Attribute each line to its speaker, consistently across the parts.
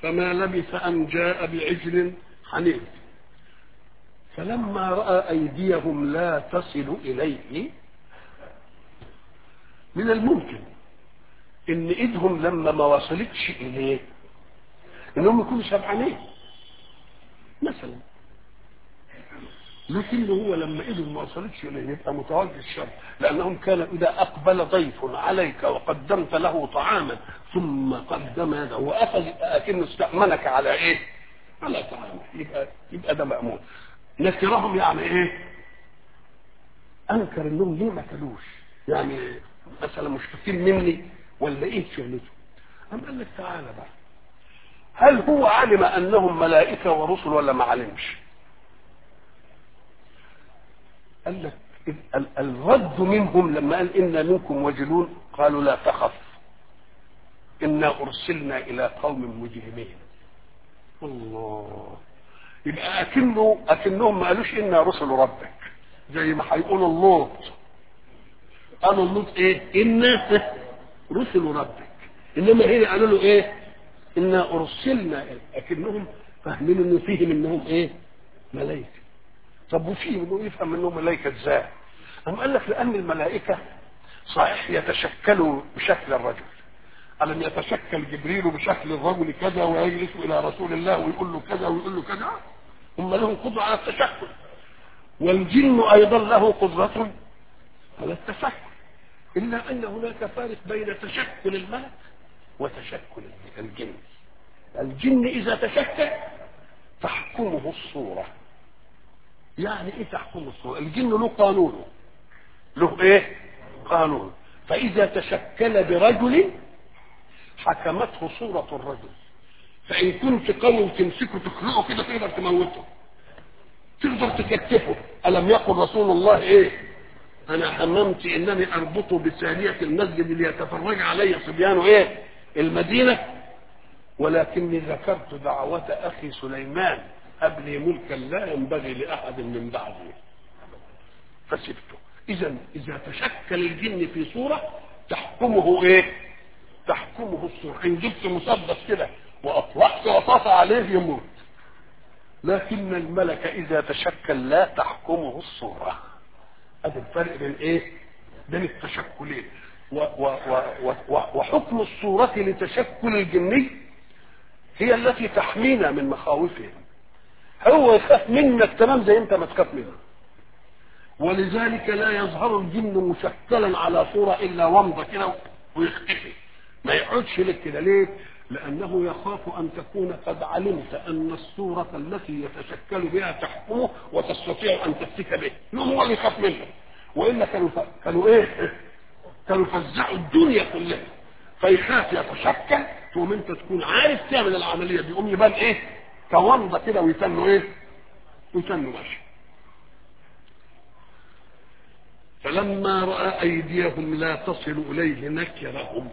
Speaker 1: فما لبث أن جاء بعجل حنيف فلما رأى أيديهم لا تصل إليه من الممكن إن إيدهم لما ما وصلتش إليه إنهم يكونوا شبعانين مثلا لكن هو لما ايدهم ما وصلتش اليه يبقى متوجه الشر لانهم كان اذا اقبل ضيف عليك وقدمت له طعاما ثم قدم يده واخذ اكنه استامنك على ايه؟ على طعامه يبقى يبقى ده مامون نكرهم يعني ايه؟ انكر انهم ليه ما كلوش؟ يعني مثلا مشفقين مني ولا ايه شغلته؟ أم قال لك تعالى بقى هل هو علم انهم ملائكه ورسل ولا ما علمش؟ قال لك ال- الرد منهم لما قال إنا منكم وجلون قالوا لا تخف إنا أرسلنا إلى قوم مجرمين الله يبقى أكنه أكنهم ما قالوش إنا رسل ربك زي ما هيقولوا اللوط قالوا اللوط إيه إنا رسل ربك إنما هنا قالوا له إيه إنا أرسلنا أكنهم فاهمين إنه فيهم إنهم إيه ملائكة طب وفي انه يفهم منهم ملائكه ازاي؟ أم قال لك لأن الملائكة صحيح يتشكلوا بشكل الرجل ألم يتشكل جبريل بشكل الرجل كذا ويجلس إلى رسول الله ويقول له كذا ويقول له كذا هم لهم قدرة على التشكل والجن أيضا له قدرة على التشكل إلا أن هناك فارق بين تشكل الملك وتشكل الجن الجن إذا تشكل تحكمه الصورة يعني ايه تحكم الصورة الجن له قانونه له ايه قانون فاذا تشكل برجل حكمته صورة الرجل فان كنت قوي وتمسكه تخلقه كده تقدر تموته تقدر تكتفه الم يقل رسول الله ايه انا حممت انني اربطه بثانية المسجد ليتفرج علي صبيان ايه المدينة ولكني ذكرت دعوة اخي سليمان هب لي ملكا لا ينبغي لاحد من بعدي فسبته اذا اذا تشكل الجن في صوره تحكمه ايه تحكمه الصوره ان جبت مسدس كده واطلقت رصاصه عليه يموت لكن الملك اذا تشكل لا تحكمه الصوره هذا الفرق بين ايه بين التشكلين و و و و و وحكم الصورة لتشكل الجني هي التي تحمينا من مخاوفهم هو يخاف منك تمام زي انت ما تخاف منه ولذلك لا يظهر الجن مشكلا على صورة الا ومضة كده ويختفي ما يقعدش لك كده ليه لانه يخاف ان تكون قد علمت ان الصورة التي يتشكل بها تحكمه وتستطيع ان تفتك به يوم هو اللي يخاف منك والا كانوا ف... كانوا ايه كانوا فزعوا الدنيا كلها فيخاف يتشكل تقوم انت تكون عارف تعمل العمليه دي يقوم يبان ايه كومضه كده ويتنوا ايه ويتنوا ماشي فلما راى ايديهم لا تصل اليه نكرهم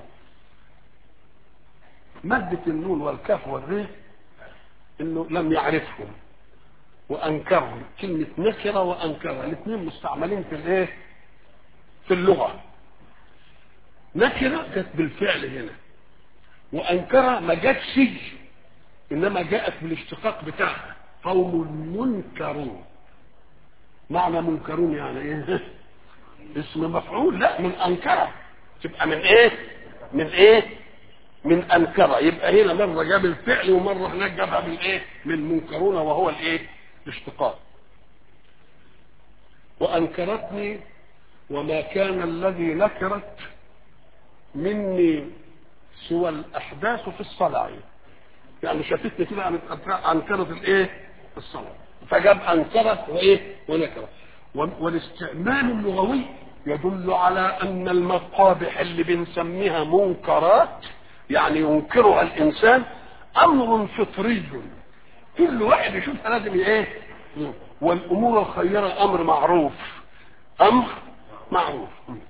Speaker 1: مادة النون والكاف والري انه لم يعرفهم وانكرهم كلمة نكرة وانكرة الاثنين مستعملين في الايه في اللغة نكرة جت بالفعل هنا وانكرة ما جاتش انما جاءت بالاشتقاق بتاعها قوم منكرون معنى منكرون يعني ايه اسم مفعول لا من انكره تبقى من ايه من ايه من انكره يبقى هنا مره جاب الفعل ومره هناك جابها بالايه من منكرون وهو الايه الاشتقاق وانكرتني وما كان الذي نكرت مني سوى الاحداث في الصلاه يعني شافتني كده انكرت الايه الصلاه فجاب انكرت وايه ونكرت والاستعمال اللغوي يدل على ان المقابح اللي بنسميها منكرات يعني ينكرها الانسان امر فطري كل واحد يشوفها لازم ايه والامور الخيره امر معروف امر معروف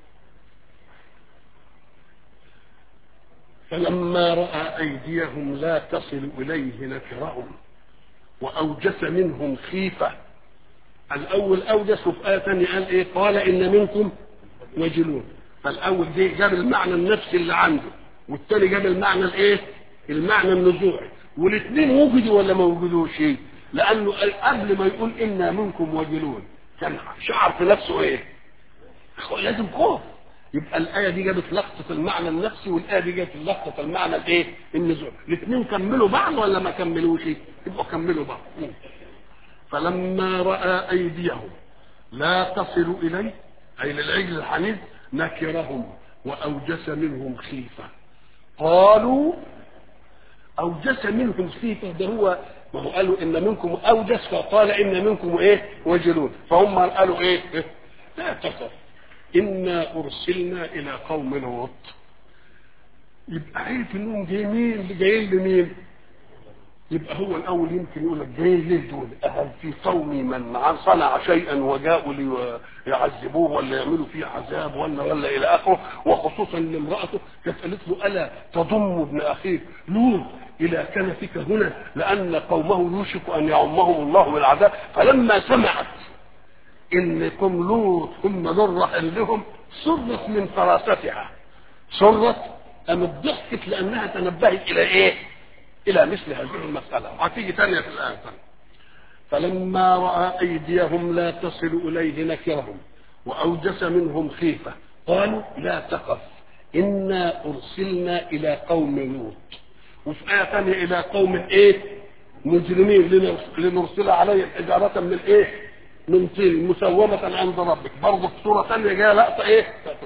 Speaker 1: فلما راى ايديهم لا تصل اليه نكرهم واوجس منهم خيفه الاول اوجس وفي ايه ثانيه قال ايه قال ان منكم وجلون فالاول دي جاب المعنى النفسي اللي عنده والثاني جاب المعنى الايه المعنى النزوعي والاثنين وجدوا ولا ما وجدوش لانه قبل ما يقول انا منكم وجلون كان شعر في نفسه ايه لازم خوف يبقى الآية دي جابت لقطة المعنى النفسي والآية دي جابت لقطة المعنى الايه؟ النزول، الاثنين كملوا بعض ولا ما كملوش؟ يبقوا كملوا بعض. فلما رأى أيديهم لا تصل إليه أي للعجل الحنيف نكرهم وأوجس منهم خيفة. قالوا أوجس منهم خيفة ده هو ما هو قالوا إن منكم أوجس فقال إن منكم إيه؟ وجلون، فهم قالوا إيه؟ لا تخف إنا أرسلنا إلى قوم لوط يبقى عارف إنهم جايين جايين لمين؟ يبقى هو الأول يمكن يقول لك جايين ليه دول؟ أهل في قومي من صنع شيئا وجاءوا ليعذبوه ولا يعملوا فيه عذاب ولا ولا إلى آخره وخصوصا لامرأته كانت قالت له ألا تضم ابن أخيك لوط إلى كنفك هنا لأن قومه يوشك أن يعمهم الله بالعذاب فلما سمعت ان قوم لوط هم دول راحل لهم سرت من فراستها سرت قامت ضحكت لانها تنبهت الى ايه؟ الى مثل هذه المساله هتيجي ثانيه في الايه فلما راى ايديهم لا تصل اليه نكرهم واوجس منهم خيفه قالوا لا تخف انا ارسلنا الى قوم لوط وفي ايه ثانيه الى قوم ايه؟ مجرمين لنرسل عليهم حجاره من ايه؟ من طين مسومة عند ربك برضه في صورة ثانية جاية لقطة إيه؟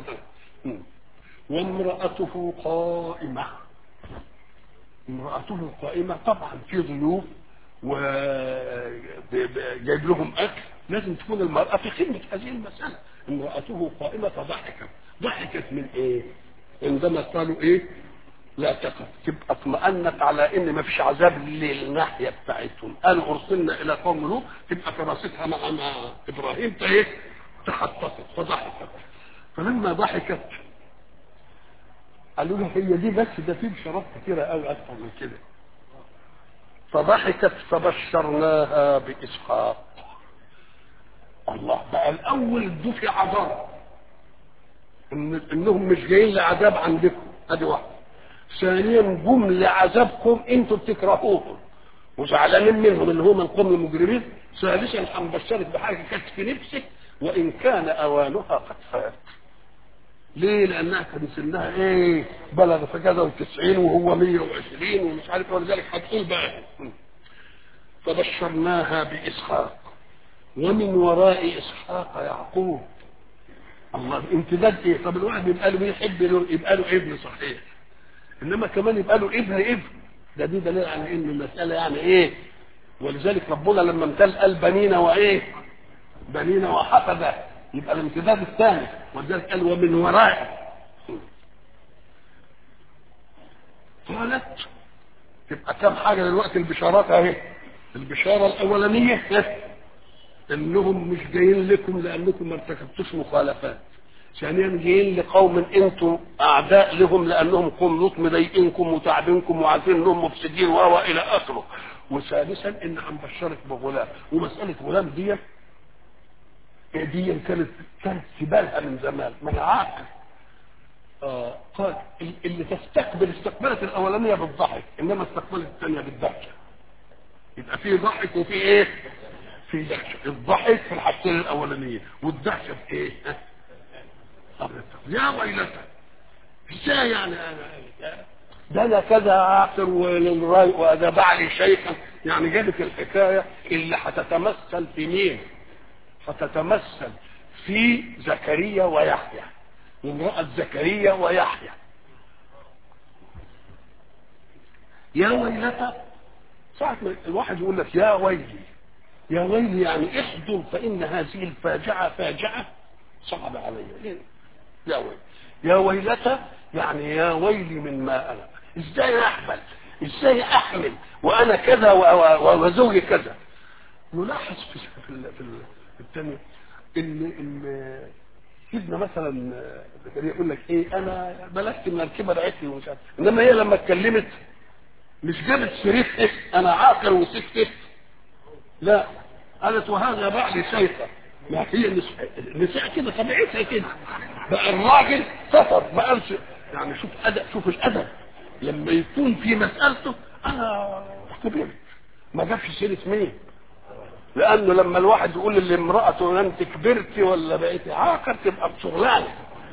Speaker 1: وامرأته قائمة امرأته قائمة طبعا في ضيوف وجايب لهم أكل لازم تكون المرأة في خدمة هذه المسألة امرأته قائمة فضحكت ضحكت من إيه؟ عندما قالوا إيه؟ لا تخف تبقى اطمأنت على ان ما فيش عذاب للناحيه بتاعتهم قالوا ارسلنا الى قوم لوط تبقى فراستها مع مع ابراهيم ايه تحطت فضحكت فلما ضحكت قالوا له هي دي بس ده في بشارات كثيره قوي اكثر من كده فضحكت فبشرناها باسحاق الله بقى الاول دفع ضرر إن انهم مش جايين لعذاب عندكم ادي واحده ثانيا جم لعذابكم انتوا بتكرهوهم وزعلانين منهم اللي هم القوم المجرمين ثالثا هنبشرك بحاجه كانت في نفسك وان كان اوانها قد فات ليه؟ لانها كان سنها ايه؟ بلغ في كذا و90 وهو 120 ومش عارف ولذلك هتقول بقى فبشرناها باسحاق ومن وراء اسحاق يعقوب الله امتداد ايه؟ طب الواحد يبقى له يحب يبقى له ابن صحيح انما كمان يبقى له ابن ابن ده دي دليل على ان المساله يعني ايه ولذلك ربنا لما امتل قال بنينا وايه بنينا وحفظه يبقى الامتداد الثاني ولذلك قال ومن ورائه قالت تبقى كم حاجه دلوقتي البشارات اهي البشاره الاولانيه انهم مش جايين لكم لانكم ما ارتكبتوش مخالفات ثانيا جايين لقوم انتم اعداء لهم لانهم قوم لوط مضايقينكم وتعبينكم وعارفين انهم مفسدين و الى اخره وثالثا ان هنبشرك بغلام ومساله غلام دي دي كانت كانت في بالها من زمان ما عاقل آه قال اللي تستقبل استقبلت الاولانيه بالضحك انما استقبلت الثانيه بالضحك يبقى في ضحك وفي ايه؟ في ضحك الضحك في الحاجتين الاولانيه والضحك في ايه؟ يا ويلتى ازاي يعني ده انا كذا عاقل وللراي واذا بعلي شيخا يعني جابت الحكايه اللي هتتمثل في مين؟ هتتمثل في زكريا ويحيى وامرأة زكريا ويحيى يا ويلتى ساعة ما الواحد يقول لك يا ويلي يا ويلي يعني احضر فإن هذه الفاجعة فاجعة صعبة علي يا ويلي يا ويلتى يعني يا ويلي من ما أنا ازاي احمل ازاي احمل وانا كذا وزوجي كذا نلاحظ في في ال- في ال- في الثانيه ان ان سيدنا مثلا زكريا يقول لك ايه انا بلغت من الكبر عتلي ومش عارف انما هي لما اتكلمت مش جابت سرير إيه؟ انا عاقل وسكت لا قالت وهذا بعلي شيخة ما هي النساء النساء كده طبيعتها كده بقى الراجل سفر ما قالش يعني شوف ادب شوف الادب لما يكون في مسألته انا كبرت ما جابش سيره مين لانه لما الواحد يقول لامراته انت كبرتي ولا بقيتي عاقر تبقى بشغلانه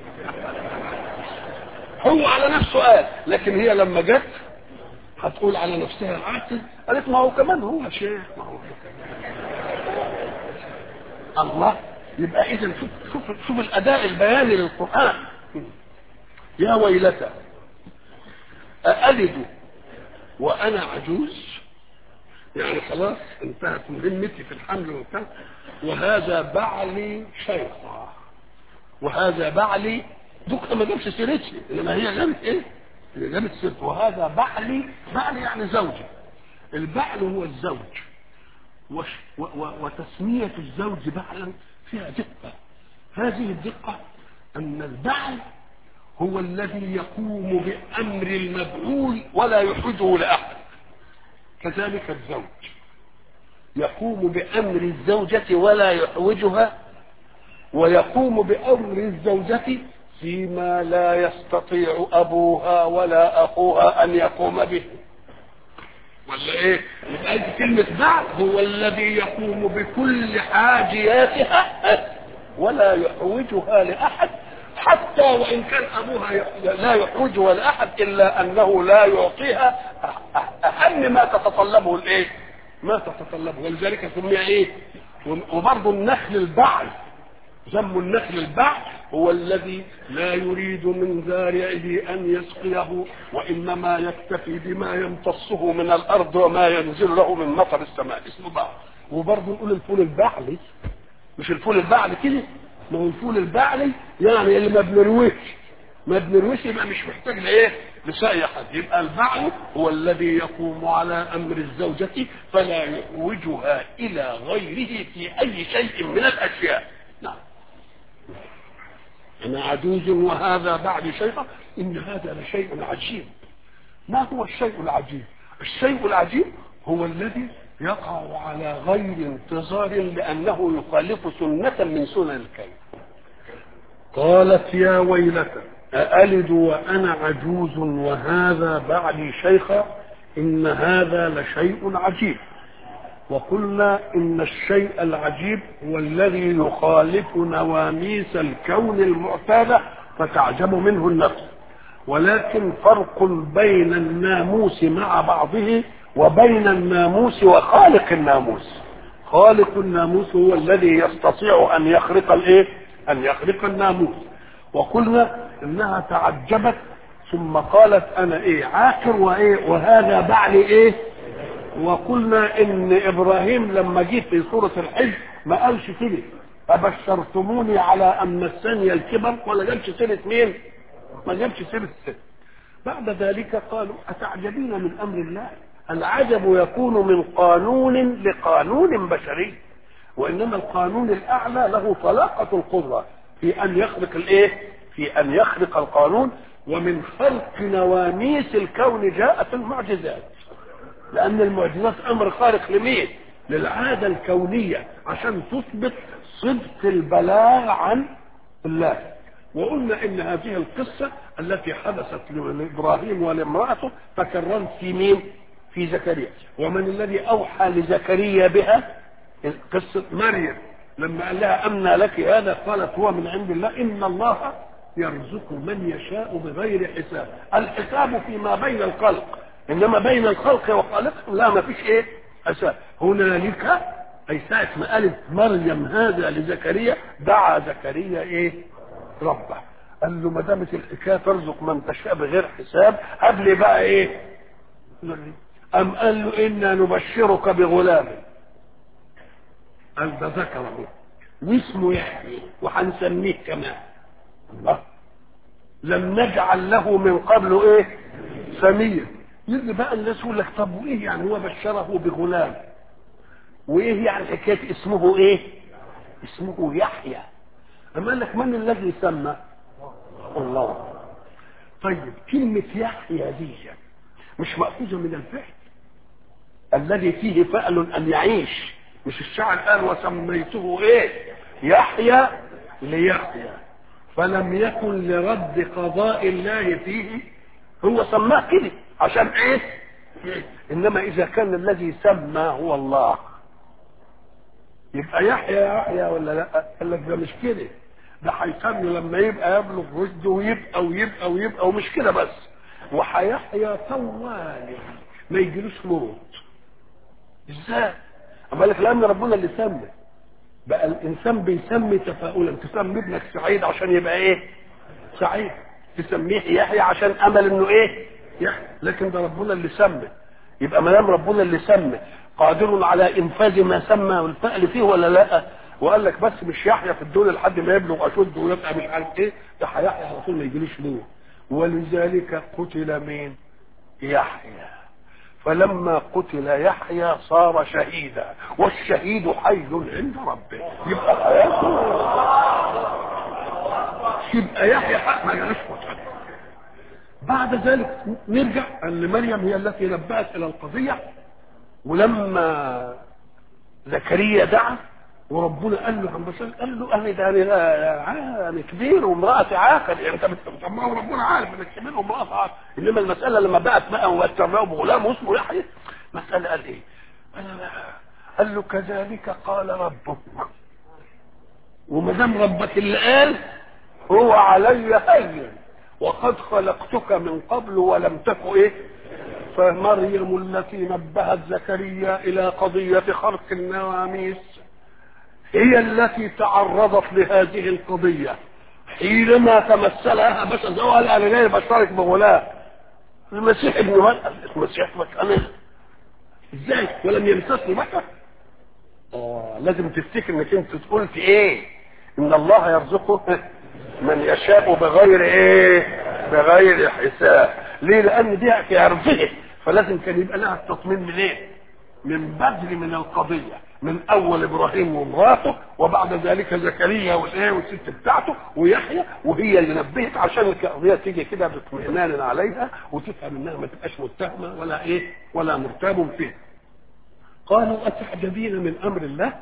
Speaker 1: هو على نفسه قال لكن هي لما جت هتقول على نفسها عاقل قالت ما هو كمان هو شيخ ما هو الله يبقى اذا شوف شوف شوف الاداء البياني للقران يا ويلتى أألد وأنا عجوز يعني خلاص انتهت مهمتي في الحمل وبتاع وهذا بعلي شيخا وهذا بعلي دكتور ما جابش سيرتي انما هي جابت ايه؟ هي جابت سيرته وهذا بعلي بعلي يعني زوجي البعل هو الزوج وش و و وتسمية الزوج بعلا فيها دقة هذه الدقة أن البعل هو الذي يقوم بأمر المبعول ولا يحرجه لأحد كذلك الزوج يقوم بأمر الزوجة ولا يحوجها ويقوم بأمر الزوجة فيما لا يستطيع أبوها ولا أخوها أن يقوم به ولا ايه يبقى دي كلمة بعد هو الذي يقوم بكل حاجياتها ولا يحوجها لأحد حتى وإن كان أبوها لا يحوجها لأحد إلا أنه لا يعطيها أهم ما تتطلبه الإيه؟ ما تتطلبه ولذلك سمي إيه؟ وبرضه النخل البعل ذم النخل البعل هو الذي لا يريد من زارعه أن يسقيه وإنما يكتفي بما يمتصه من الأرض وما ينزل له من مطر السماء اسمه بعل وبرضه نقول الفول البعلي مش الفول البعلي كده ما هو الفول البعلي يعني اللي ما بنرويش ما بنرويش يبقى مش محتاج لايه لسقي حد يبقى البعل هو الذي يقوم على امر الزوجة فلا يحوجها الى غيره في اي شيء من الاشياء نعم انا عجوز وهذا بعد شيخة ان هذا لشيء عجيب ما هو الشيء العجيب الشيء العجيب هو الذي يقع على غير انتظار لأنه يخالف سنة من سنن الكون قالت يا ويلتى أألد وأنا عجوز وهذا بعدي شيخا إن هذا لشيء عجيب وقلنا إن الشيء العجيب هو الذي يخالف نواميس الكون المعتادة فتعجب منه النفس ولكن فرق بين الناموس مع بعضه وبين الناموس وخالق الناموس خالق الناموس هو الذي يستطيع ان يخرق الايه ان يخرق الناموس وقلنا انها تعجبت ثم قالت انا ايه عاقر وايه وهذا بعلي ايه وقلنا ان ابراهيم لما جه في سوره الحج ما قالش كده فبشرتموني على ان مسني الكبر ولا جابش سيره مين ما جابش سيره الست بعد ذلك قالوا اتعجبين من امر الله العجب يكون من قانون لقانون بشري وانما القانون الاعلى له طلاقه القدره في ان يخلق الايه في ان يخلق القانون ومن خلق نواميس الكون جاءت المعجزات لان المعجزات امر خارق لمين للعاده الكونيه عشان تثبت صدق البلاغ عن الله وقلنا ان هذه القصه التي حدثت لابراهيم ولامراته تكررت في مين في زكريا ومن الذي اوحى لزكريا بها قصه مريم لما قال لها امنى لك هذا قالت هو من عند الله ان الله يرزق من يشاء بغير حساب الحساب فيما بين الخلق انما بين الخلق وخالقهم لا ما فيش ايه حساب هنالك اي ساعه ما قالت مريم هذا لزكريا دعا زكريا ايه ربه قال له ما دامت الحكايه ترزق من تشاء بغير حساب هب لي بقى ايه أم قال له إنا نبشرك بغلام قال ده ذكره واسمه يحيى وهنسميه كمان الله لم نجعل له من قبل ايه سميا يجي بقى الناس يقول لك طب وايه يعني هو بشره بغلام وايه يعني حكايه اسمه ايه اسمه يحيى اما قال لك من الذي سمى الله طيب كلمه يحيى دي مش مأخوذة من الفعل الذي فيه فعل أن يعيش مش الشاعر قال وسميته إيه يحيى ليحيى فلم يكن لرد قضاء الله فيه هو سماه كده عشان إيه انما اذا كان الذي سمى هو الله يبقى يحيى يحيى ولا لا قال لك ده مش كده ده هيسمي لما يبقى يبلغ رشده ويبقى ويبقى ويبقى ومش كده بس وهيحيى طوالي ما يجيلوش موت ازاي؟ اما لك لان ربنا اللي سمى بقى الانسان بيسمي تفاؤلا تسمي ابنك سعيد عشان يبقى ايه؟ سعيد تسميه يحيى عشان امل انه ايه؟ يحيى لكن ده ربنا اللي سمى يبقى ما دام ربنا اللي سمى قادر على انفاذ ما سمى والفعل فيه ولا لا؟ وقال لك بس مش يحيى في الدنيا لحد ما يبلغ اشده ويبقى مش عارف ايه ده هيحيى على طول ما يجيلوش موت ولذلك قتل مين؟ يحيى فلما قتل يحيى صار شهيدا والشهيد حي عند ربه يبقى حياته يبقى يحيى حق ما جاش بعد ذلك نرجع ان مريم هي التي نبأت الى القضيه ولما زكريا دعا وربنا قال له عم بشر قال له انا ده انا انا كبير وامراتي عاقل يعني انت بتسمعه وربنا عارف انك كبير وامراتي عاقل انما المساله لما بقت بقى واتبعه بغلام اسمه يحيى مساله قال ايه؟ قال قال له كذلك قال ربك وما دام ربك اللي قال هو علي هين وقد خلقتك من قبل ولم تك ايه؟ فمريم التي نبهت زكريا الى قضيه خلق النواميس هي التي تعرضت لهذه القضية حينما تمثلها بس قال انا جاي بشترك بغلام المسيح ابن مريم المسيح مكانه ازاي ولم يمسسني بشر اه لازم تفتكر انك انت قلت ايه ان الله يرزقه من يشاء بغير ايه بغير حساب ليه لان دي في عرضه فلازم كان يبقى لها التطمين من ايه من بدر من القضيه من اول ابراهيم ومراته وبعد ذلك زكريا والايه والست بتاعته ويحيى وهي اللي نبهت عشان القضيه تيجي كده باطمئنان عليها وتفهم انها ما تبقاش متهمه ولا ايه ولا مرتاب فيه. قالوا اتعجبين من امر الله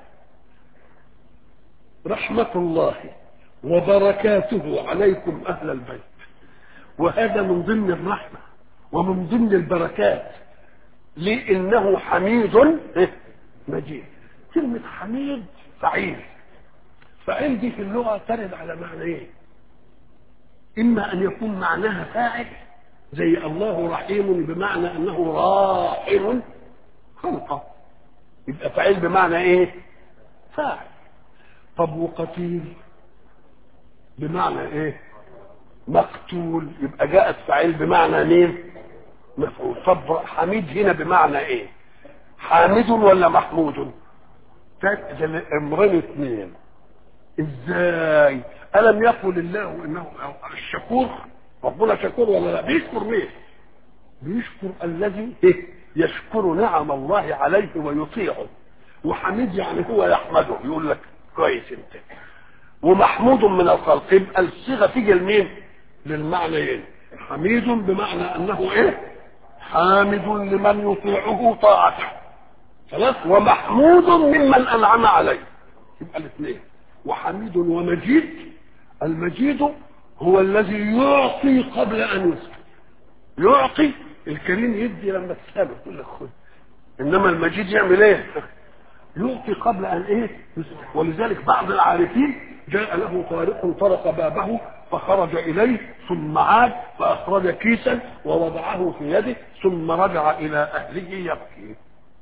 Speaker 1: رحمه الله وبركاته عليكم اهل البيت وهذا من ضمن الرحمه ومن ضمن البركات لانه حميد مجيد كلمة حميد فعيل فعيل دي في اللغة ترد على معنى ايه اما ان يكون معناها فاعل زي الله رحيم بمعنى انه راحم خلقه يبقى فعيل بمعنى ايه فاعل طب وقتيل بمعنى ايه مقتول يبقى جاءت فعيل بمعنى مين مفعول طب حميد هنا بمعنى ايه حامد ولا محمود امرين اثنين ازاي الم يقل الله انه الشكور ربنا شكور ولا لا بيشكر مين بيشكر الذي يشكر نعم الله عليه ويطيعه وحميد يعني هو يحمده يقول لك كويس انت ومحمود من الخلق يبقى الصيغه تيجي لمين للمعنيين حميد بمعنى انه ايه حامد لمن يطيعه طاعته خلاص ومحمود ممن انعم عليه يبقى الاثنين وحميد ومجيد المجيد هو الذي يعطي قبل ان يسكت يعطي الكريم يدي لما تساله يقول لك خد انما المجيد يعمل ايه يعطي قبل ان ايه يسكت ولذلك بعض العارفين جاء له طارق طرق بابه فخرج اليه ثم عاد فاخرج كيسا ووضعه في يده ثم رجع الى اهله يبكي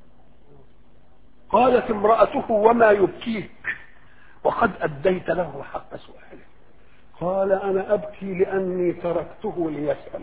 Speaker 1: قالت امرأته وما يبكيك وقد أديت له حق سؤاله قال أنا أبكي لأني تركته ليسأل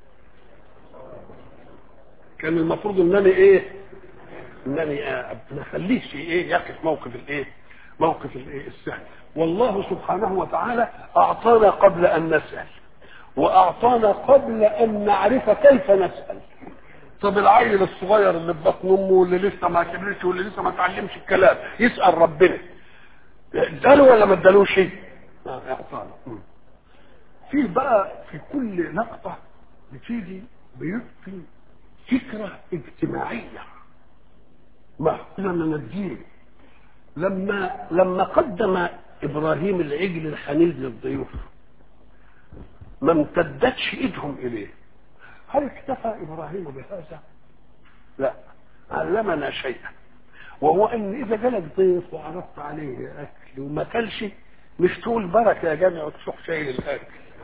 Speaker 1: كان المفروض أنني إيه أنني ما خليش إيه يقف موقف الإيه موقف الإيه السهل والله سبحانه وتعالى أعطانا قبل أن نسأل وأعطانا قبل أن نعرف كيف نسأل طب العيل الصغير اللي في بطن امه واللي لسه ما كبرش واللي لسه ما اتعلمش الكلام يسال ربنا اداله ولا ما ادالوش شيء؟ اعطانا في بقى في كل لقطه بتيجي بيبقي فكره اجتماعيه مأخوذة من الدين لما لما قدم ابراهيم العجل الحنيذ للضيوف ما امتدتش ايدهم اليه هل اكتفى ابراهيم بهذا لا علمنا شيئا وهو ان اذا جالك ضيف وعرضت عليه اكل وما كلش مش تقول بركه يا جامع وتروح شايل الاكل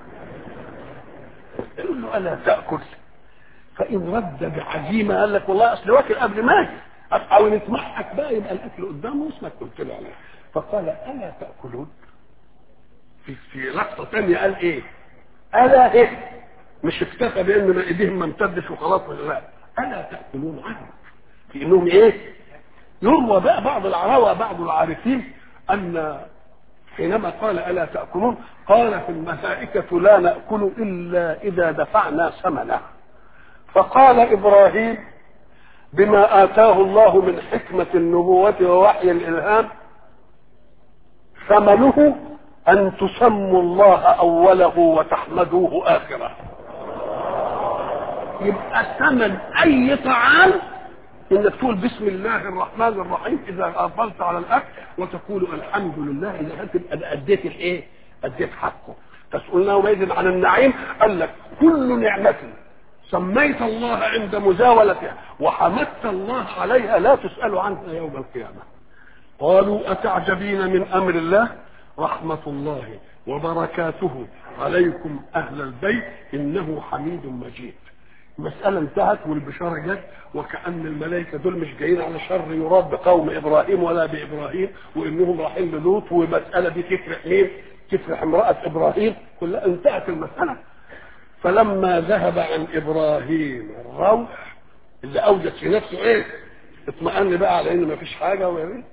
Speaker 1: يقول له الا تاكل فان رد بعزيمه قال لك والله اصل واكل قبل ما اجي او نسمعك بقى يبقى الاكل قدامه واسمك قلت له عليه فقال الا تاكلون في في لقطه ثانيه قال ايه؟ الا ايه؟ مش اكتفى بان ايديهم ما امتدش وخلاص لا الا تاكلون عنه في انهم ايه؟ يروى بقى بعض العراوى بعض العارفين ان حينما قال الا تاكلون قال في الملائكه لا ناكل الا اذا دفعنا ثمنه فقال ابراهيم بما اتاه الله من حكمه النبوه ووحي الالهام ثمنه ان تسموا الله اوله وتحمدوه اخره يبقى ثمن اي طعام انك تقول بسم الله الرحمن الرحيم اذا اقبلت على الاكل وتقول الحمد لله اذا تبقى اديت الايه؟ اديت حقه تسالنا يومئذ عن النعيم قال لك كل نعمه سميت الله عند مزاولتها وحمدت الله عليها لا تسال عنها يوم القيامه قالوا اتعجبين من امر الله رحمه الله وبركاته عليكم اهل البيت انه حميد مجيد المسألة انتهت والبشارة جت وكأن الملائكة دول مش جايين على شر يراد بقوم إبراهيم ولا بإبراهيم وإنهم رايحين للوط والمسألة دي تفرح مين؟ تفرح امرأة إبراهيم كلها انتهت المسألة فلما ذهب عن إبراهيم الروح اللي أوجد في نفسه إيه؟ اطمأن بقى على إن مفيش حاجة وإيه؟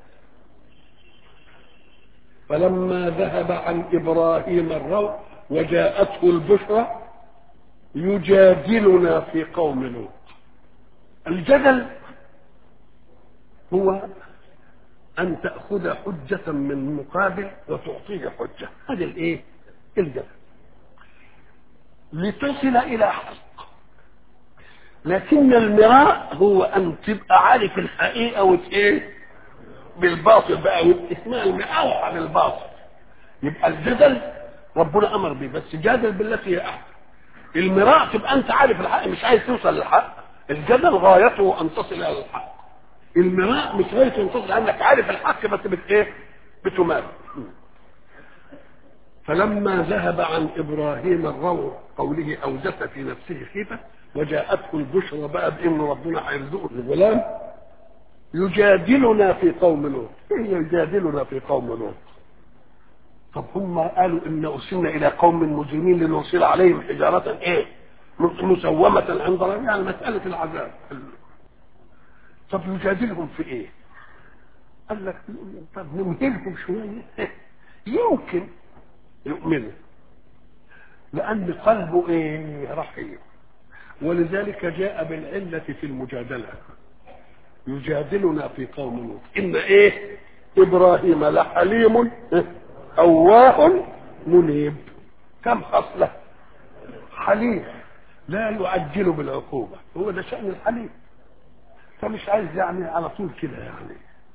Speaker 1: فلما ذهب عن إبراهيم الروح وجاءته البشرى يجادلنا في قوم لوط الجدل هو أن تأخذ حجة من مقابل وتعطيه حجة هذا الإيه؟ الجدل لتصل إلى حق لكن المراء هو أن تبقى عارف الحقيقة وإيه؟ بالباطل بقى اسمها المقاوحة بالباطل يبقى الجدل ربنا أمر به بس جادل بالتي هي أحسن المراء تبقى انت عارف الحق مش عايز توصل للحق الجدل غايته ان تصل الى الحق المراء مش غايته ان تصل لانك عارف الحق بس بت ايه بتمارس فلما ذهب عن ابراهيم الروع قوله اوجس في نفسه خيفه وجاءته البشرى بقى بان ربنا هيرزقه الغلام يجادلنا في قوم لوط ايه يجادلنا في قوم لوط طب هم قالوا ان ارسلنا الى قوم مجرمين لنرسل عليهم حجاره ايه مسومة عند ربهم يعني مسألة العذاب طب نجادلهم في ايه قال لك طب نمهلهم شوية يمكن يؤمنوا لأن قلبه ايه رحيم ولذلك جاء بالعلة في المجادلة يجادلنا في قوم لوط إن إيه إبراهيم لحليم أواه منيب كم خصلة حليم لا يعجل بالعقوبة هو ده شأن الحليم فمش عايز يعني على طول كده يعني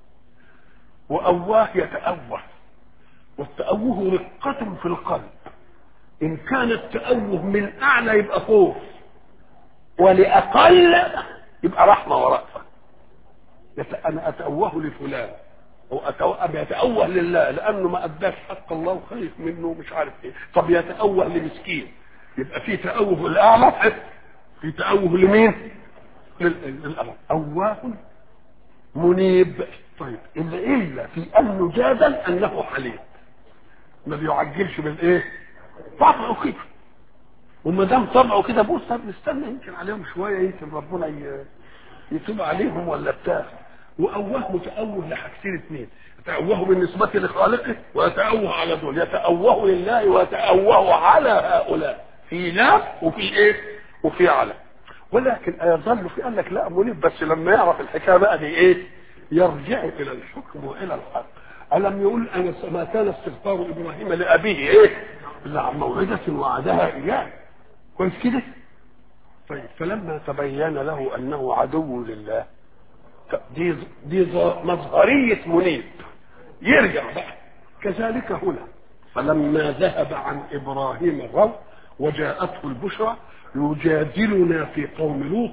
Speaker 1: وأواه يتأوه والتأوه رقة في القلب إن كان التأوه من أعلى يبقى خوف ولأقل يبقى رحمة ورأفة أنا أتأوه لفلان او يتأوه لله لانه ما اداش حق الله وخايف منه ومش عارف ايه طب يتأوه لمسكين يبقى في تأوه الاعلى في تأوه لمين للأعلى أواه منيب طيب الا الا في ان نجادل انه حليم ما بيعجلش بالايه طبعه كده وما دام طبعه كده بص طب نستنى يمكن عليهم شويه يمكن ربنا يتوب عليهم ولا بتاع وأواه متأوه لحاجتين اثنين يتأوه بالنسبة لخالقه ويتأوه على دول يتأوه لله ويتأوه على هؤلاء في لا وفي ايه وفي على ولكن يظل في قال لك لا منيب بس لما يعرف الحكايه بقى دي ايه يرجع الى الحكم والى الحق الم يقول انا ما كان استغفار ابراهيم لابيه ايه الا عن موعده وعدها اياه كويس كده طيب فلما تبين له انه عدو لله دي دي مظهرية منيب يرجع بقى كذلك هنا فلما ذهب عن إبراهيم الروع وجاءته البشرى يجادلنا في قوم لوط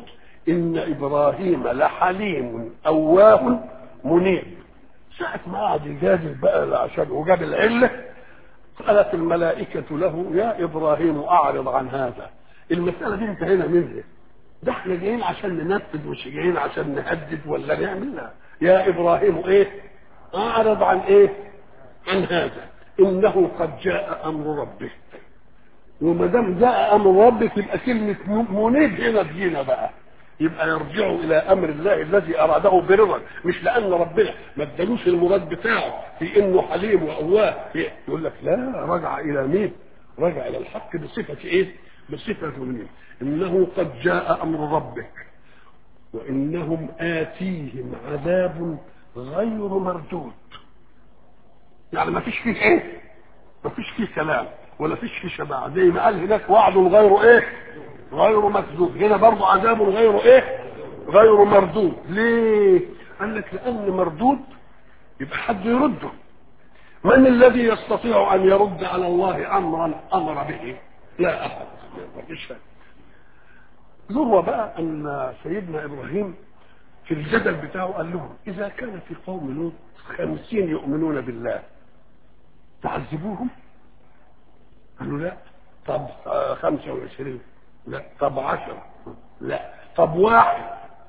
Speaker 1: إن إبراهيم لحليم أواه منيب ساعة ما قعد يجادل بقى عشان وجاب العلة قالت الملائكة له يا إبراهيم أعرض عن هذا المسألة دي انتهينا منها ده احنا جايين عشان ننفذ مش جايين عشان نهدد ولا نعمل لا يا إبراهيم إيه أعرض عن إيه عن هذا إنه قد جاء أمر ربك وما دام جاء أمر ربك يبقى كلمة منيب هنا تجينا بقى يبقى يرجعوا الى امر الله الذي اراده برضا مش لان ربنا ما ادالوش المراد بتاعه في انه حليم واواه يقول لك لا رجع الى مين؟ رجع الى الحق بصفه ايه؟ بصفه منيب انه قد جاء امر ربك وانهم اتيهم عذاب غير مردود يعني ما فيش فيه ايه؟ ما فيش فيه كلام ولا فيش فيه شبع زي ما قال هناك وعد غير ايه؟ غير مكذوب هنا برضه عذاب غير ايه غير مردود ليه قال لك لان مردود يبقى حد يرده من الذي يستطيع ان يرد على الله امرا امر به لا احد مفيش ذروه بقى ان سيدنا ابراهيم في الجدل بتاعه قال لهم اذا كان في قوم لوط خمسين يؤمنون بالله تعذبوهم قالوا لا طب خمسة وعشرين لا طب عشرة لا طب واحد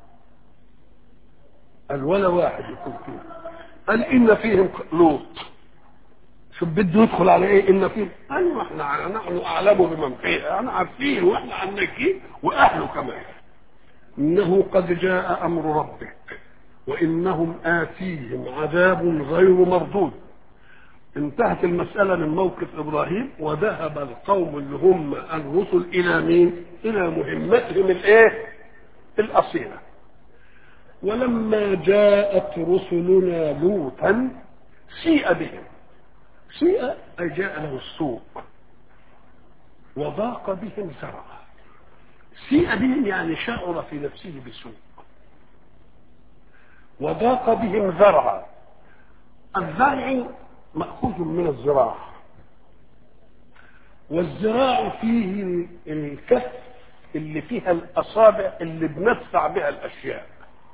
Speaker 1: قال ولا واحد يكون فيهم قال إن فيهم لوط شوف بده يدخل على ايه ان فيه ايوه احنا نحن اعلم بمن فيه احنا عارفين واحنا عنكين واهله كمان انه قد جاء امر ربك وانهم اتيهم عذاب غير مردود انتهت المسألة من موقف إبراهيم وذهب القوم اللي هم الرسل إلى مين؟ إلى مهمتهم الإيه؟ الأصيلة. ولما جاءت رسلنا لوطا سيء بهم. سيء أي جاء له السوء. وضاق بهم زرعا. سيء بهم يعني شعر في نفسه بسوء. وضاق بهم زرعا. الزرع مأخوذ من الزراعة والزراع فيه الكف اللي فيها الأصابع اللي بندفع بها الأشياء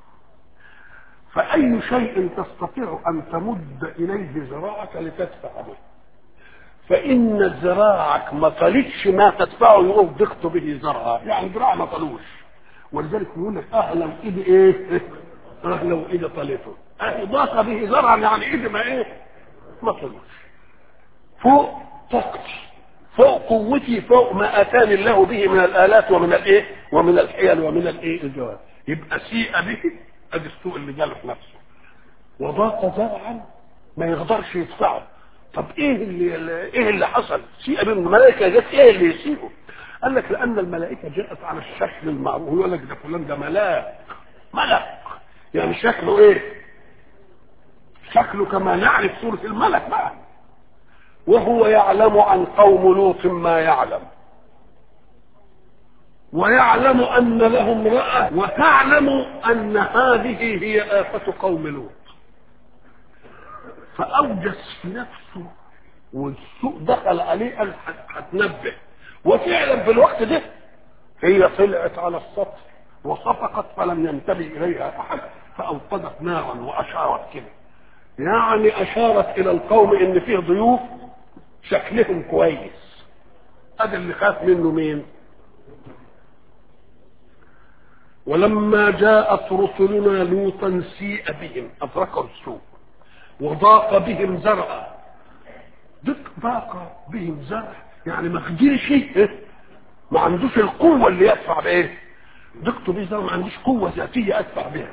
Speaker 1: فأي شيء تستطيع أن تمد إليه ذراعك لتدفع به فإن ذراعك ما طلتش ما تدفعه يقوم ضغط به زرعا يعني ذراع ما طلوش ولذلك يقول لك أهلا وإيدي إيه؟ أهلا وإيدي طلته أهي ضاق به زرعا يعني إيدي ما إيه؟ ما طلعش فوق طاقتي فوق قوتي فوق ما اتاني الله به من الالات ومن الايه ومن الحيل ومن الايه الجواب يبقى سيء به ادي السوء اللي جاله في نفسه وضاق زرعا ما يقدرش يدفعه طب ايه اللي ايه اللي حصل سيء به الملائكه جت ايه اللي يسيئه قال لك لان الملائكه جاءت على الشكل المعروف يقول لك ده فلان ده ملاك ملك يعني شكله ايه شكله كما نعرف سورة الملك بقى وهو يعلم عن قوم لوط ما يعلم ويعلم أن لهم امرأة وتعلم أن هذه هي آفة قوم لوط فأوجس في نفسه والسوء دخل عليه قال هتنبه وفعلا في الوقت ده هي طلعت على السطح وصفقت فلم ينتبه إليها أحد فأوقدت نارا وأشارت كده يعني اشارت الى القوم ان فيه ضيوف شكلهم كويس هذا اللي خاف منه مين ولما جاءت رسلنا لوطا سيء بهم ادركوا السوء وضاق بهم زرعا ضاق بهم زرع يعني ما قدرش ما عندوش القوه اللي يدفع بايه ضغط به زرع ما عندوش قوه ذاتيه ادفع بها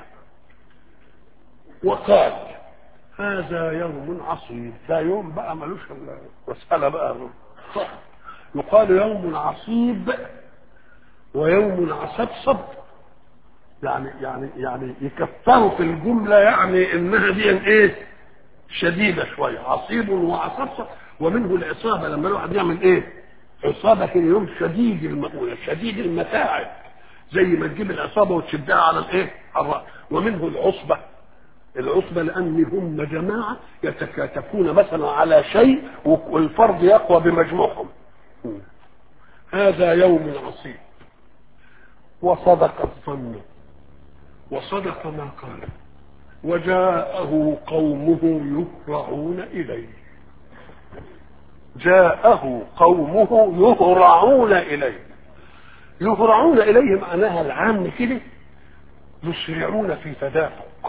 Speaker 1: وقال هذا يوم عصيب ده يوم بقى ملوش مسألة بقى صح يقال يوم عصيب ويوم عصبصب يعني يعني يعني يكفروا في الجملة يعني انها دي ايه شديدة شوية عصيب وعصبصب ومنه العصابة لما الواحد يعمل ايه عصابة كده يوم شديد المؤونة شديد المتاعب زي ما تجيب العصابة وتشدها على الايه على الرأس ومنه العصبة العصبة لأن هم جماعة يتكاتفون مثلا على شيء والفرد يقوى بمجموعهم هذا يوم عصيب وصدق الظن وصدق ما قال وجاءه قومه يهرعون إليه جاءه قومه يهرعون إليه يهرعون إليه معناها العام كده يسرعون في تدافق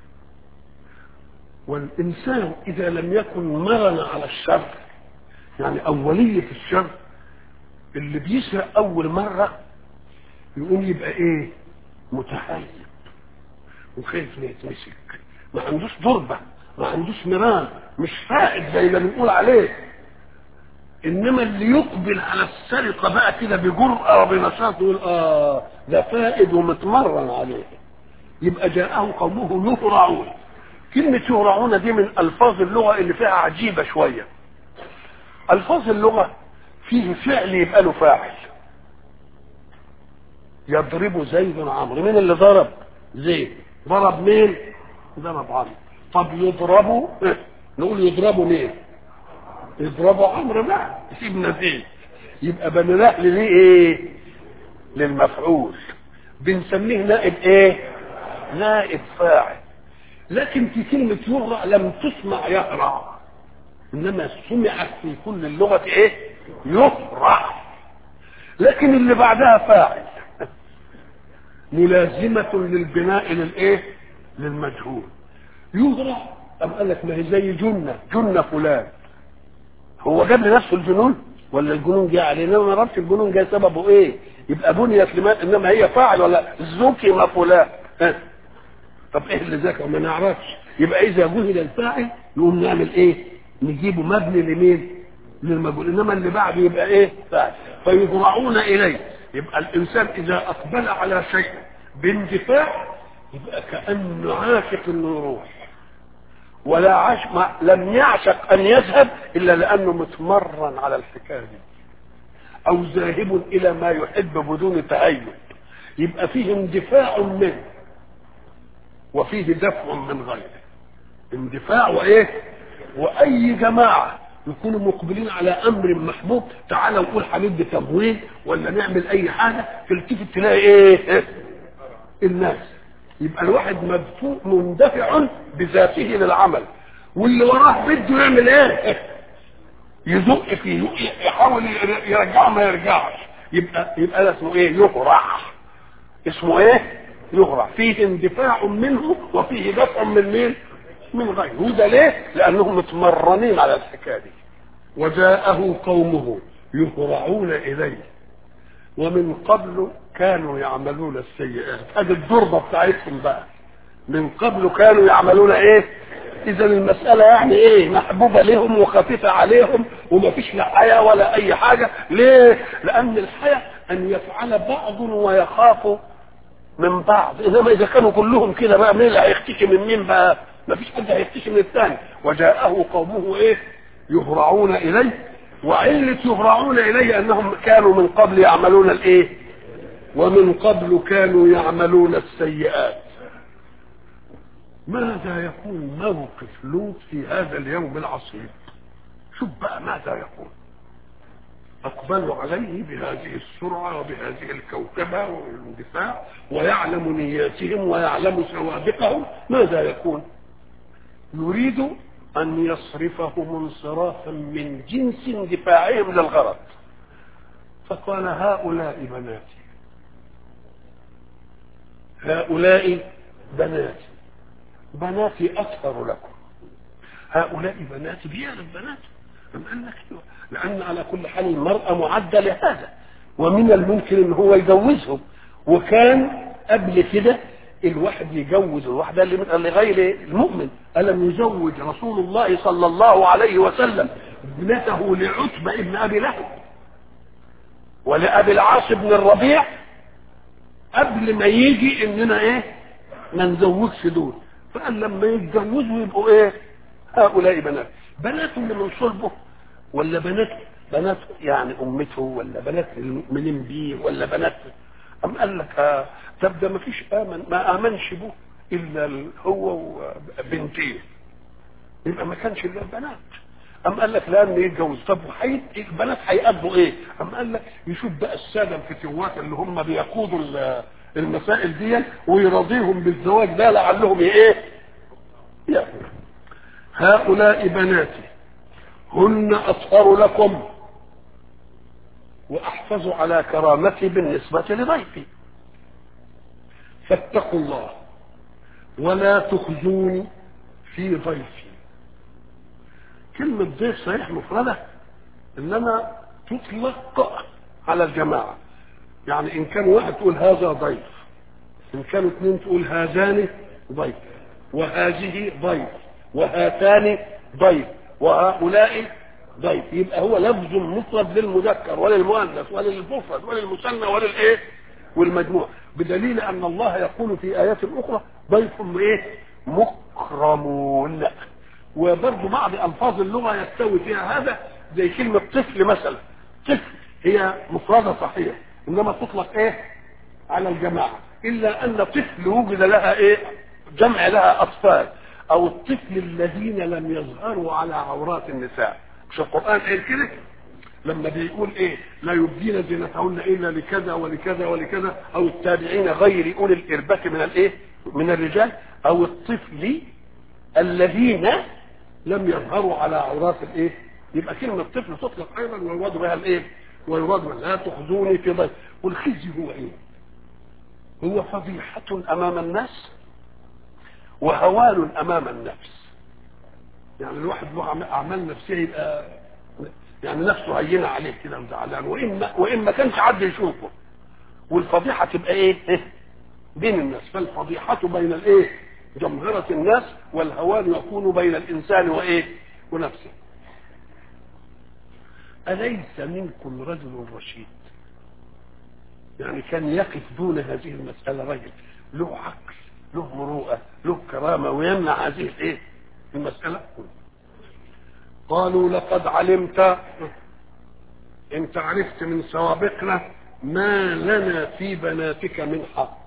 Speaker 1: والإنسان إذا لم يكن مرن على الشر يعني أولية الشر اللي بيسرق أول مرة يقوم يبقى إيه متحيز وخايف يتمسك ما عندوش ضربة ما عندوش مران مش فائد زي ما بنقول عليه انما اللي يقبل على السرقه بقى كده بجرأه وبنشاط يقول اه ده فائد ومتمرن عليه يبقى جاءه قومه يهرعون كلمة يهرعون دي من ألفاظ اللغة اللي فيها عجيبة شوية ألفاظ اللغة فيه فعل يبقى له فاعل يضرب زيد عمرو مين اللي ضرب زيد ضرب مين ضرب عمرو طب يضربوا إيه؟ نقول يضربوا مين يضربوا عمرو بقى سيبنا زيد يبقى بننقل ليه ايه للمفعول بنسميه نائب ايه نائب فاعل لكن في كلمة يهرع لم تسمع يهرع انما سمعت في كل اللغة ايه يهرع لكن اللي بعدها فاعل ملازمة للبناء للايه للمجهول يهرع أم قال لك ما هي زي جنة جنة فلان هو جاب لنفسه الجنون ولا الجنون جه عليه انما ما نعرفش الجنون جه سببه ايه يبقى بنيت لما انما هي فاعل ولا زكم فلان ها؟ طب ايه اللي ذكر ما نعرفش يبقى اذا جهل الفاعل نقوم نعمل ايه نجيبه مبني لمين للمجهول انما اللي بعده يبقى ايه فاعل فيضرعون اليه يبقى الانسان اذا اقبل على شيء باندفاع يبقى كانه عاشق انه يروح ولا عاش ما لم يعشق ان يذهب الا لانه متمرن على الحكايه دي او ذاهب الى ما يحب بدون تهيب يبقى فيه اندفاع منه وفيه دفع من غيره اندفاع وايه واي جماعه يكونوا مقبلين على امر محبوب تعالى نقول هندي تمويل ولا نعمل اي حاجه تلتفت تلاقي ايه الناس يبقى الواحد مدفوع مندفع بذاته للعمل واللي وراه بده يعمل ايه يزق فيه يحاول يرجعه ما يرجعش يبقى يبقى ده اسمه ايه يهرع اسمه ايه يهرع فيه اندفاع منه وفيه دفع من مين من غيره وده ليه لانهم متمرنين على الحكايه دي وجاءه قومه يهرعون اليه ومن قبل كانوا يعملون السيئات هذه الضربة بتاعتهم بقى من قبل كانوا يعملون ايه اذا المسألة يعني ايه محبوبة لهم وخفيفة عليهم وما فيش لا حياة ولا اي حاجة ليه لان الحياة ان يفعل بعض ويخاف من بعض انما اذا كانوا كلهم كده بقى مين اللي هيختشي من مين بقى ما فيش حد هيختشي من الثاني وجاءه قومه ايه يهرعون اليه وعلة يهرعون اليه انهم كانوا من قبل يعملون الايه ومن قبل كانوا يعملون السيئات ماذا يكون موقف لوط في هذا اليوم العصيب شوف بقى ماذا يكون أقبلوا عليه بهذه السرعة وبهذه الكوكبة والاندفاع ويعلم نياتهم ويعلم سوابقهم ماذا يكون يريد أن يصرفهم انصرافا من جنس اندفاعهم للغرض فقال هؤلاء بناتي هؤلاء بناتي بناتي أطهر لكم هؤلاء بناتي بيعرف بناته أم قال لك لأن على كل حال المرأة معدة لهذا ومن الممكن ان هو يجوزهم وكان قبل كده الواحد يجوز الواحدة اللي من لغير المؤمن ألم يزوج رسول الله صلى الله عليه وسلم ابنته لعتبة ابن أبي لهب ولأبي العاص بن الربيع قبل ما يجي اننا ايه ما نزوجش دول فقال لما يتجوزوا يبقوا ايه هؤلاء بنات بنات اللي من صلبه ولا بنات بنات يعني امته ولا بنات المؤمنين بيه ولا بنات ام قال لك آه طب ده ما فيش امن ما امنش به الا هو وبنتين يبقى ما كانش الا البنات ام قال لك لان يتجوز طب وحيد البنات هيقضوا ايه ام قال لك يشوف بقى الساده الفتوات اللي هم بيقودوا المسائل دي ويرضيهم بالزواج ده لعلهم ايه يأكل هؤلاء بناتي هن أطهر لكم وأحفظ على كرامتي بالنسبة لضيفي فاتقوا الله ولا تخزوني في ضيفي كلمة ضيف صحيح مفردة إنما تطلق على الجماعة يعني إن كان واحد تقول هذا ضيف إن كانوا اثنين تقول هذان ضيف وهذه ضيف وهاتان ضيف وهؤلاء ضيف يبقى هو لفظ مفرد للمذكر وللمؤنث وللمفرد وللمثنى وللايه والمجموع بدليل ان الله يقول في ايات اخرى ضيف ايه مكرمون وبرضه بعض الفاظ اللغه يستوي فيها هذا زي كلمه طفل مثلا طفل هي مفردة صحيح انما تطلق ايه على الجماعة الا ان طفل وجد لها ايه جمع لها اطفال او الطفل الذين لم يظهروا على عورات النساء مش القرآن قال كده لما بيقول ايه لا يبدين زينتهن الا لكذا ولكذا ولكذا او التابعين غير اولي الاربة من الايه من الرجال او الطفل الذين لم يظهروا على عورات الايه يبقى كلمة طفل تطلق ايضا ويراد بها الايه ويراد بها لا تخزوني في ضيف والخزي هو ايه هو فضيحة امام الناس وهوان امام النفس يعني الواحد له اعمال نفسيه يبقى يعني نفسه هينه عليه كده مزعلان وان ما وان ما كانش حد يشوفه والفضيحه تبقى ايه؟ بين الناس فالفضيحه بين الايه؟ جمهرة الناس والهوان يكون بين الانسان وايه؟ ونفسه. أليس منكم رجل رشيد؟ يعني كان يقف دون هذه المسألة رجل له عقل له مروءة له كرامة ويمنع هذه الايه؟ المسألة قالوا لقد علمت انت عرفت من سوابقنا ما لنا في بناتك من حق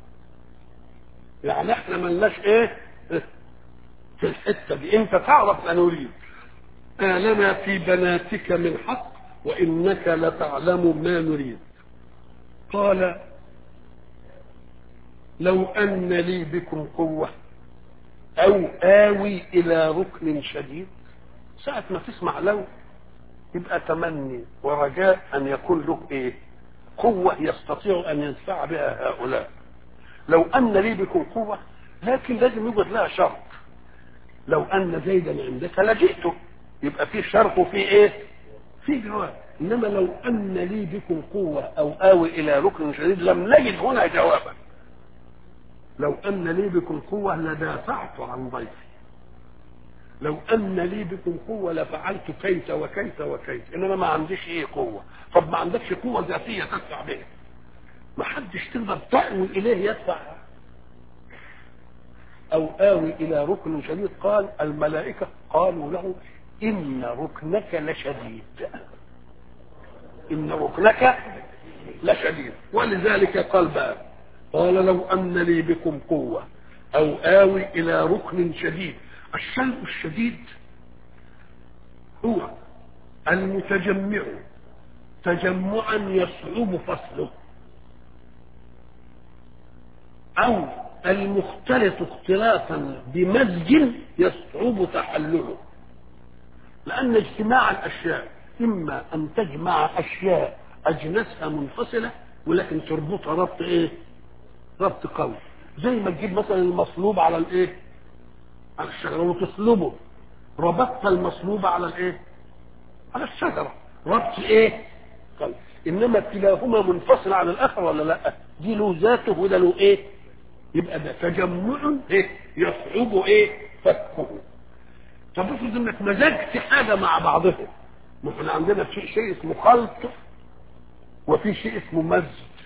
Speaker 1: يعني احنا ملناش ايه في الحته دي انت تعرف ما نريد ما لنا في بناتك من حق وانك لتعلم ما نريد قال لو ان لي بكم قوه او اوي الى ركن شديد ساعة ما تسمع لو يبقى تمني ورجاء ان يكون له ايه قوة يستطيع ان ينفع بها هؤلاء لو ان لي بكم قوة لكن لازم يوجد لها شرط لو ان زيدا عندك لجئته يبقى في شرط وفي ايه في جواب انما لو ان لي بكم قوة او اوي الى ركن شديد لم نجد هنا جوابا لو ان لي بكم قوة لدافعت عن ضيفي لو ان لي بكم قوه لفعلت كيت وكيت وكيت انما ما عنديش ايه قوه طب ما عندكش قوه ذاتيه تدفع بها ما حدش تقدر تأوي اليه يدفع او آوي الى ركن شديد قال الملائكه قالوا له ان ركنك لشديد ان ركنك لشديد ولذلك قال بقى قال لو ان لي بكم قوه او آوي الى ركن شديد الشيء الشديد هو المتجمع تجمعا يصعب فصله او المختلط اختلاطا بمزج يصعب تحلله لان اجتماع الاشياء اما ان تجمع اشياء اجناسها منفصله ولكن تربطها ربط ايه ربط قوي زي ما تجيب مثلا المصلوب على الايه على الشجرة وتصلبه ربطت المصلوب على الايه على الشجرة ربط ايه قال انما كلاهما منفصل عن الاخر ولا لا دي له ذاته وده له ايه يبقى ده تجمع ايه يصعب ايه فكه طب افرض انك مزجت حاجه مع بعضها ما احنا عندنا في شيء اسمه خلط وفي شيء اسمه مزج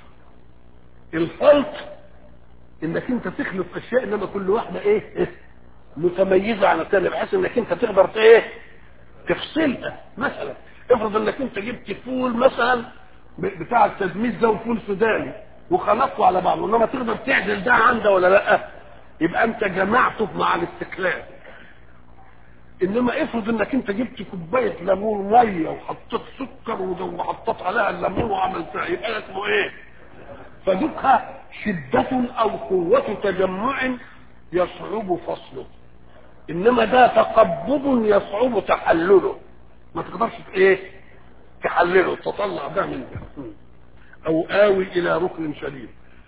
Speaker 1: الخلط انك انت تخلط اشياء انما كل واحده ايه, إيه؟ متميزه عن الثانيه بحيث انك انت تقدر ايه تفصلها مثلا افرض انك انت جبت فول مثلا بتاع التدميس ده وفول سوداني وخلطته على بعضه انما تقدر تعدل ده عن ده ولا لا يبقى انت جمعته مع الاستقلال انما افرض انك انت جبت كوبايه ليمون ميه وحطيت سكر وحطيت عليها الليمون وعملتها يبقى اسمه ايه فدوكها شدة أو قوة تجمع يصعب فصله إنما ده تقبض يصعب تحلله ما تقدرش ايه تحلله تطلع ده من ده أو آوي إلى ركن شديد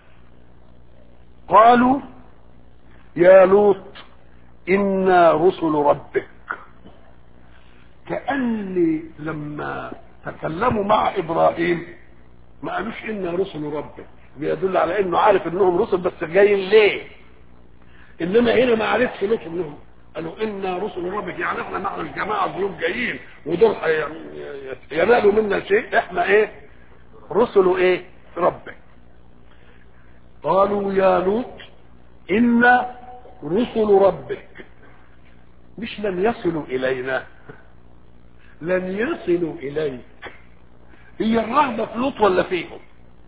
Speaker 1: قالوا يا لوط إنا رسل ربك كأن لما تكلموا مع إبراهيم ما قالوش إنا رسل ربك بيدل على إنه عارف إنهم رسل بس جايين ليه إنما هنا ما عرفش لوط إنهم قالوا إنا رسل ربك يعني إحنا معنا الجماعة ضيوف جايين ودول ينالوا منا شيء إحنا إيه رسل إيه ربك قالوا يا لوط إنا رسل ربك مش لن يصلوا إلينا لن يصلوا إليك هي الرهبة في لوط ولا فيهم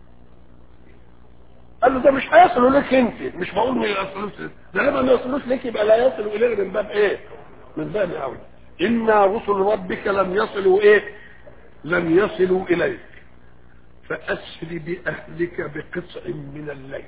Speaker 1: قال له ده مش هيصلوا لك انت مش بقول ما يصلوش ده لما ما يصلوش لك يبقى لا يصلوا الينا من باب ايه من باب اولى انا رسل ربك لم يصلوا ايه لم يصلوا اليك فاسر باهلك بقطع من الليل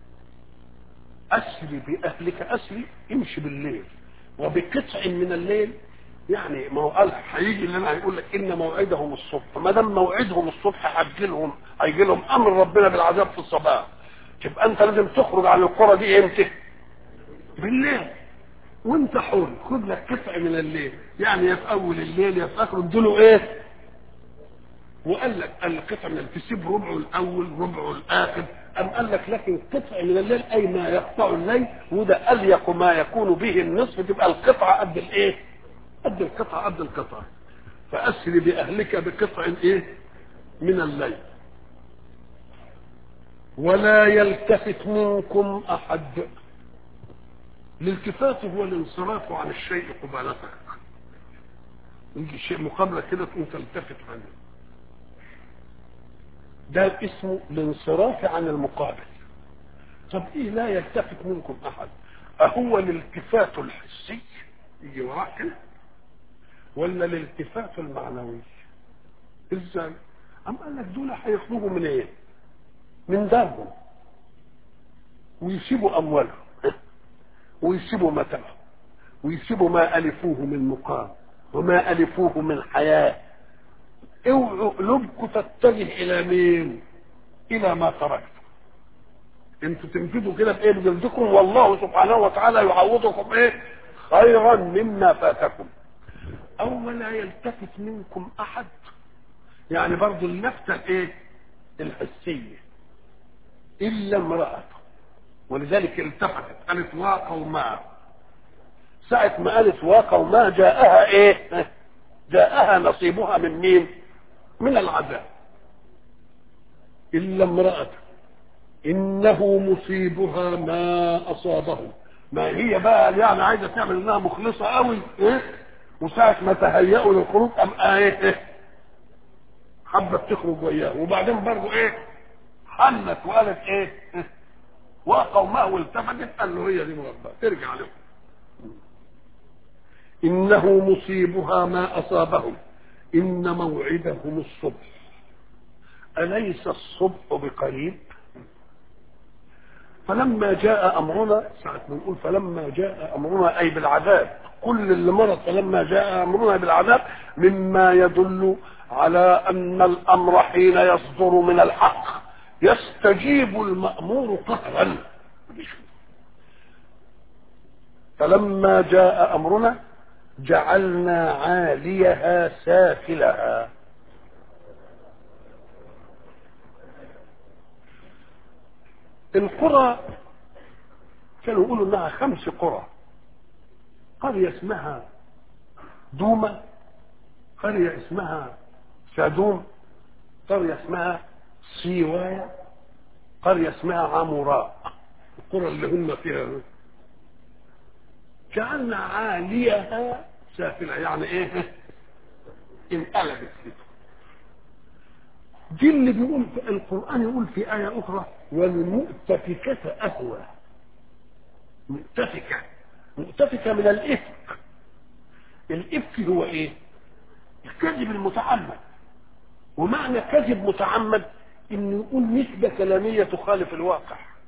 Speaker 1: اسري باهلك اسري امشي بالليل وبقطع من الليل يعني ما هو قال هيجي اللي انا هيقول لك ان موعدهم الصبح ما دام موعدهم الصبح هيجي لهم هيجي لهم امر ربنا بالعذاب في الصباح تبقى انت لازم تخرج عن القرى دي امتى؟ بالليل وانت حر خد لك قطع من الليل يعني يا في اول الليل يا في اخره اديله ايه؟ وقال لك القطع من تسيب ربعه الاول ربعه الاخر أم قال لك لكن قطع من الليل أي ما يقطع الليل وده أليق ما يكون به النصف تبقى القطعة قد الإيه؟ قد القطعة قد القطعة فأسر بأهلك بقطع إيه؟ من الليل ولا يلتفت منكم أحد الالتفات هو الانصراف عن الشيء قبالتك يجي شيء مقابلة كده تقوم تلتفت عنه ده اسمه الانصراف عن المقابل طب ايه لا يلتفت منكم احد اهو الالتفات الحسي يجي وراك كده ولا الالتفات المعنوي ازاي ام قال لك دول هيخرجوا من ايه من دارهم ويسيبوا اموالهم ويسيبوا متاعهم ويسيبوا ما الفوه من مقام وما الفوه من حياه اوعوا قلوبكم تتجه الى مين الى ما تركتم انتوا تنفذوا كده بايه بجلدكم والله سبحانه وتعالى يعوضكم ايه خيرا مما فاتكم او ولا يلتفت منكم احد يعني برضو اللفتة ايه الحسية الا امرأته ولذلك التفتت قالت وقوما ساعة ما قالت وقوما جاءها ايه جاءها نصيبها من مين من العذاب إلا امرأته إنه مصيبها ما أصابه ما هي بقى يعني عايزة تعمل إنها مخلصة قوي إيه؟ وساعة ما تهيأوا للخروج أم إيه إيه حبت تخرج وياه وبعدين برضه إيه حنت وقالت إيه, إيه؟ وقومها والتفتت قال له هي دي مربى ترجع لهم إنه مصيبها ما أصابهم إن موعدهم الصبح أليس الصبح بقريب فلما جاء أمرنا ساعة ما نقول فلما جاء أمرنا أي بالعذاب كل اللي مرض فلما جاء أمرنا بالعذاب مما يدل على أن الأمر حين يصدر من الحق يستجيب المأمور قهرا فلما جاء أمرنا جعلنا عاليها سافلها القرى كانوا يقولوا انها خمس قرى قرية اسمها دومة قرية اسمها سادوم قرية اسمها سيوايا قرية اسمها عموراء القرى اللي هم فيها جعلنا عاليها سافلة يعني ايه انقلبت كده دي اللي بيقول في القرآن يقول في آية أخرى والمؤتفكة أهوى مؤتفكة مؤتفكة من الإفك الإفك هو إيه؟ الكذب المتعمد ومعنى كذب متعمد إنه يقول نسبة كلامية تخالف الواقع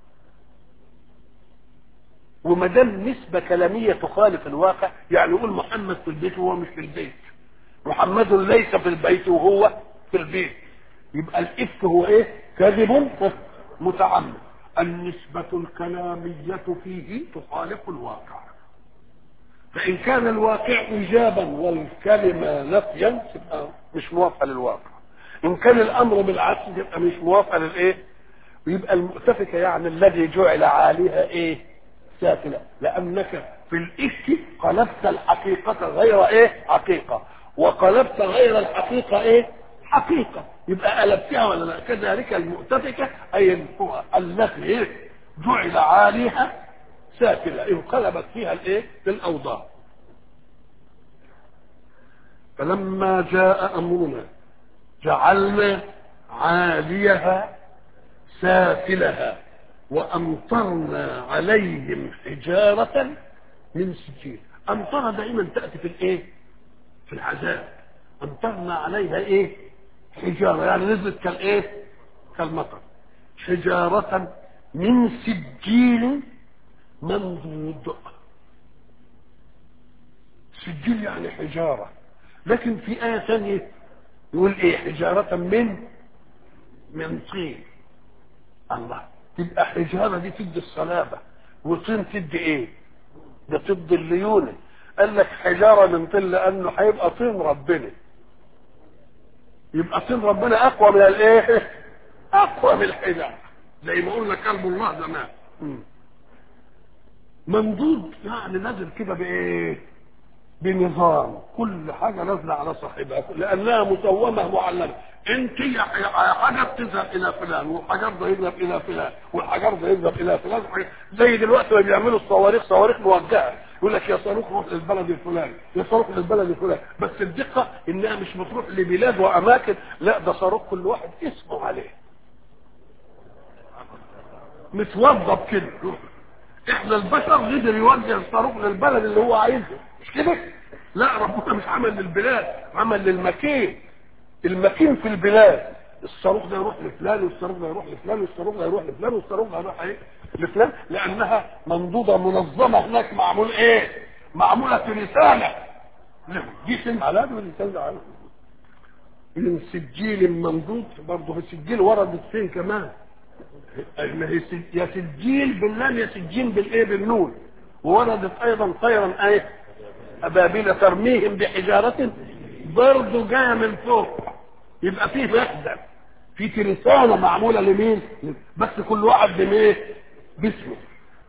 Speaker 1: وما دام نسبة كلامية تخالف الواقع يعني يقول محمد في البيت وهو مش في البيت محمد ليس في البيت وهو في البيت يبقى الإفك هو إيه؟ كذب متعمد النسبة الكلامية فيه تخالف الواقع فإن كان الواقع إيجابا والكلمة نفيا تبقى مش موافقة للواقع إن كان الأمر بالعكس تبقى مش موافقة للإيه؟ ويبقى المؤتفكة يعني الذي جعل عاليها إيه؟ سافلة لأنك في الإفك قلبت الحقيقة غير إيه؟ حقيقة وقلبت غير الحقيقة إيه؟ حقيقة يبقى قلبتها ولا لا كذلك المؤتفكة أي التي إيه؟ جعل عاليها سافلة انقلبت فيها الايه الاوضاع فلما جاء امرنا جعلنا عاليها سافلها وامطرنا عليهم حجارة من سجيل امطر دائما تأتي في الايه في العذاب امطرنا عليها ايه حجارة يعني نزلت كالايه كالمطر حجارة من سجيل منضود سجل يعني حجارة لكن في آية ثانية يقول ايه حجارة من من طين الله تبقى حجارة دي تدي الصلابة وطين تدي ايه ده تدي الليونة قال لك حجارة من طين لانه هيبقى طين ربنا يبقى طين ربنا اقوى من الايه اقوى من الحجارة زي ما قلنا كلب الله زمان ممدود يعني نازل كده بايه بنظام كل حاجة نازلة على صاحبها لأنها مسومة معلمة انت حاجة بتذهب إلى فلان وحجر ده يذهب إلى فلان والحجر ده يذهب إلى فلان زي دلوقتي ما بيعملوا الصواريخ صواريخ موجهة يقول لك يا صاروخ روح للبلد الفلاني يا صاروخ للبلد الفلاني بس الدقة إنها مش بتروح لبلاد وأماكن لا ده صاروخ كل واحد اسمه عليه متوظف كده احنا البشر قدر يوجه الصاروخ للبلد اللي هو عايزه مش كده لا ربنا مش عمل للبلاد عمل للمكين المكين في البلاد الصاروخ ده يروح لفلان والصاروخ ده يروح لفلان والصاروخ ده يروح لفلان والصاروخ ده يروح ايه لفلان لانها منضوده منظمه هناك معمول ايه معموله في رساله دي سن على ده والرساله ده على من سجيل منضود برضه في السجيل وردت فين كمان ما هي يا سجيل باللام يا سجين بالايه بالنون ووردت ايضا طيرا ايه ابابيل ترميهم بحجاره برضه جايه من فوق يبقى فيه مخزن في ترسانه معموله لمين بس كل واحد بميه باسمه